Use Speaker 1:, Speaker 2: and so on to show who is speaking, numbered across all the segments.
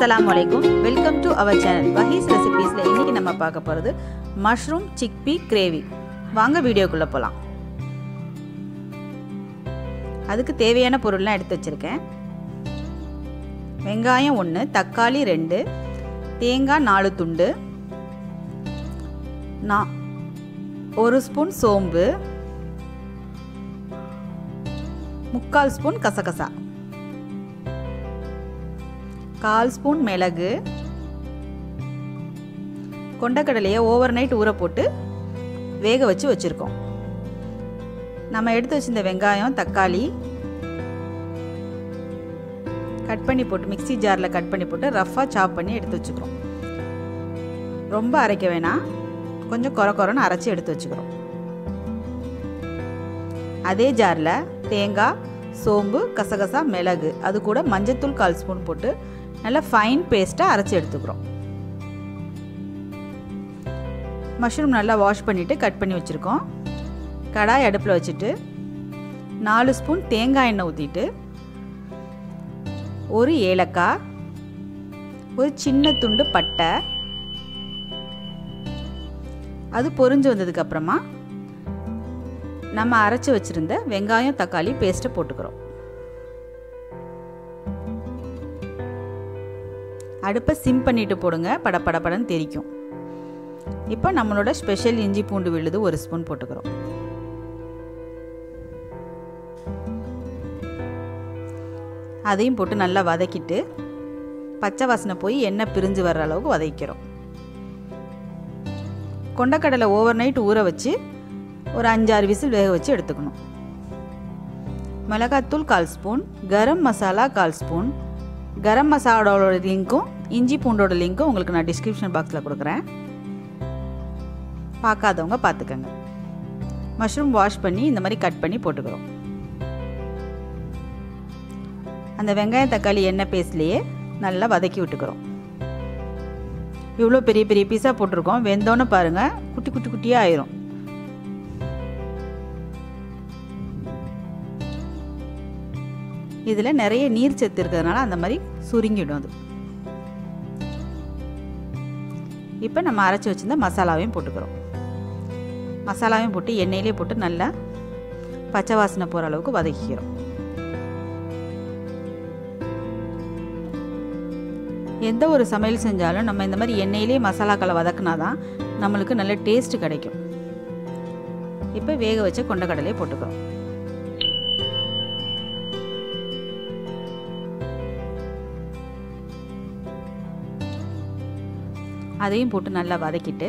Speaker 1: அஸ்ஸலாமு அலைக்கும் welcome to our channel வஹீஸ் ரெசிபீஸில் இன்றைக்கி நம்ம பார்க்க போகிறது மஷ்ரூம் சிக்பி கிரேவி வாங்க வீடியோக்குள்ளே போகலாம் அதுக்கு தேவையான பொருள்லாம் எடுத்து வச்சுருக்கேன் வெங்காயம் ஒன்று தக்காளி ரெண்டு தேங்காய் நாலு துண்டு நான் ஒரு ஸ்பூன் சோம்பு முக்கால் ஸ்பூன் கசகசா கால் ஸ்பூன் மிளகு கொண்டக்கடலையை ஓவர் நைட் ஊற போட்டு வேக வச்சு வச்சுருக்கோம் நம்ம எடுத்து வச்சிருந்த வெங்காயம் தக்காளி கட் பண்ணி போட்டு மிக்சி ஜாரில் கட் பண்ணி போட்டு ரஃப்பாக சாப் பண்ணி எடுத்து வச்சுக்கிறோம் ரொம்ப அரைக்க வேணாம் கொஞ்சம் குறை குறைன்னு அரைச்சி எடுத்து வச்சுக்கிறோம் அதே ஜாரில் தேங்காய் சோம்பு கசகசா மிளகு அது கூட மஞ்சத்தூள் கால் ஸ்பூன் போட்டு நல்லா ஃபைன் பேஸ்ட்டாக அரைச்சி எடுத்துக்கிறோம் மஷ்ரூம் நல்லா வாஷ் பண்ணிவிட்டு கட் பண்ணி வச்சுருக்கோம் கடாய் அடுப்பில் வச்சுட்டு நாலு ஸ்பூன் தேங்காய் எண்ணெய் ஊற்றிட்டு ஒரு ஏலக்காய் ஒரு சின்ன துண்டு பட்டை அது பொரிஞ்சு வந்ததுக்கப்புறமா நம்ம அரைச்சி வச்சுருந்த வெங்காயம் தக்காளி பேஸ்ட்டை போட்டுக்கிறோம் அடுப்பை சிம் பண்ணிட்டு போடுங்க படப்படப்படன்னு தெரிக்கும் இப்போ நம்மளோட ஸ்பெஷல் இஞ்சி பூண்டு விழுது ஒரு ஸ்பூன் போட்டுக்கிறோம் அதையும் போட்டு நல்லா வதக்கிட்டு பச்சை வாசனை போய் எண்ணெய் பிரிஞ்சு வர்ற அளவுக்கு வதக்கிறோம் கொண்டக்கடலை ஓவர் நைட் ஊற வச்சு ஒரு அஞ்சாறு விசில் வேக வச்சு எடுத்துக்கணும் மிளகாத்தூள் கால் ஸ்பூன் கரம் மசாலா கால் ஸ்பூன் கரம் மசாலாவோட லிங்க்கும் இஞ்சி பூண்டோட லிங்க்கும் உங்களுக்கு நான் டிஸ்கிரிப்ஷன் பாக்ஸில் கொடுக்குறேன் பார்க்காதவங்க பார்த்துக்கோங்க மஷ்ரூம் வாஷ் பண்ணி இந்த மாதிரி கட் பண்ணி போட்டுக்கிறோம் அந்த வெங்காயம் தக்காளி எண்ணெய் பேஸ்ட்லேயே நல்லா வதக்கி விட்டுக்கிறோம் இவ்வளோ பெரிய பெரிய பீஸாக போட்டிருக்கோம் வெந்தோன்னு பாருங்கள் குட்டி குட்டி குட்டியாக ஆயிரும் இதில் நிறைய நீர் சத்து இருக்கிறதுனால அந்த மாதிரி சுருங்கிடும் அது இப்போ நம்ம அரைச்சி வச்சிருந்த மசாலாவையும் போட்டுக்கிறோம் மசாலாவையும் போட்டு எண்ணெயிலே போட்டு நல்லா பச்சை வாசனை போகிற அளவுக்கு வதக்கிக்கிறோம் எந்த ஒரு சமையல் செஞ்சாலும் நம்ம இந்த மாதிரி எண்ணெயிலே மசாலாக்களை வதக்குனா தான் நம்மளுக்கு நல்ல டேஸ்ட் கிடைக்கும் இப்போ வேக வச்ச கொண்டக்கடலையை போட்டுக்கிறோம் அதையும் போட்டு நல்லா வதக்கிட்டு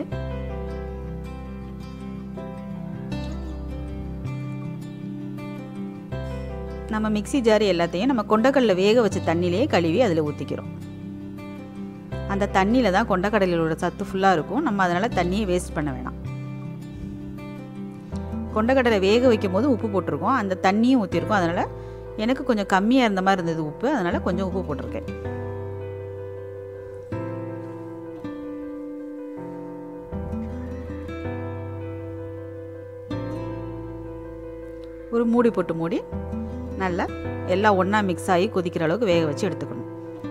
Speaker 1: நம்ம மிக்சி ஜார் எல்லாத்தையும் நம்ம கொண்டக்கடலை வேக வச்ச தண்ணியிலேயே கழுவி அதில் ஊற்றிக்கிறோம் அந்த தண்ணியில் தான் கொண்டக்கடலையோட சத்து ஃபுல்லாக இருக்கும் நம்ம அதனால் தண்ணியை வேஸ்ட் பண்ண வேணாம் கொண்டக்கடலை வேக வைக்கும் போது உப்பு போட்டிருக்கோம் அந்த தண்ணியும் ஊற்றிருக்கோம் அதனால் எனக்கு கொஞ்சம் கம்மியாக இருந்த மாதிரி இருந்தது உப்பு அதனால் கொஞ்சம் உப்பு போட்டிருக்கேன் ஒரு மூடி போட்டு மூடி நல்லா எல்லாம் ஒன்றா மிக்ஸ் ஆகி கொதிக்கிற அளவுக்கு வேக வச்சு எடுத்துக்கணும்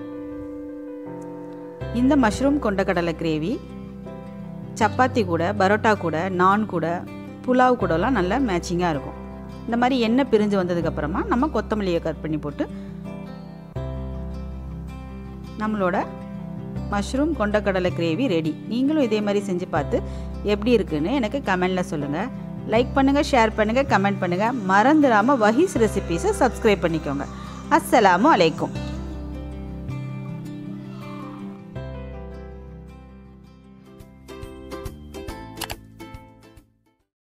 Speaker 1: இந்த மஷ்ரூம் கொண்டக்கடலை கிரேவி சப்பாத்தி கூட பரோட்டா கூட நான் கூட புலாவ் கூடலாம் நல்லா மேட்சிங்காக இருக்கும் இந்த மாதிரி எண்ணெய் பிரிஞ்சு வந்ததுக்கப்புறமா நம்ம கொத்தமல்லியை கட் பண்ணி போட்டு நம்மளோட மஷ்ரூம் கொண்டக்கடலை கிரேவி ரெடி நீங்களும் இதே மாதிரி செஞ்சு பார்த்து எப்படி இருக்குன்னு எனக்கு கமெண்டில் சொல்லுங்கள் லைக் பண்ணுங்கள் ஷேர் பண்ணுங்கள் கமெண்ட் பண்ணுங்கள் மறந்துடாமல் வஹீஸ் ரெசிபீஸை சப்ஸ்கிரைப் பண்ணிக்கோங்க அஸ்ஸலாமு அலைக்கும்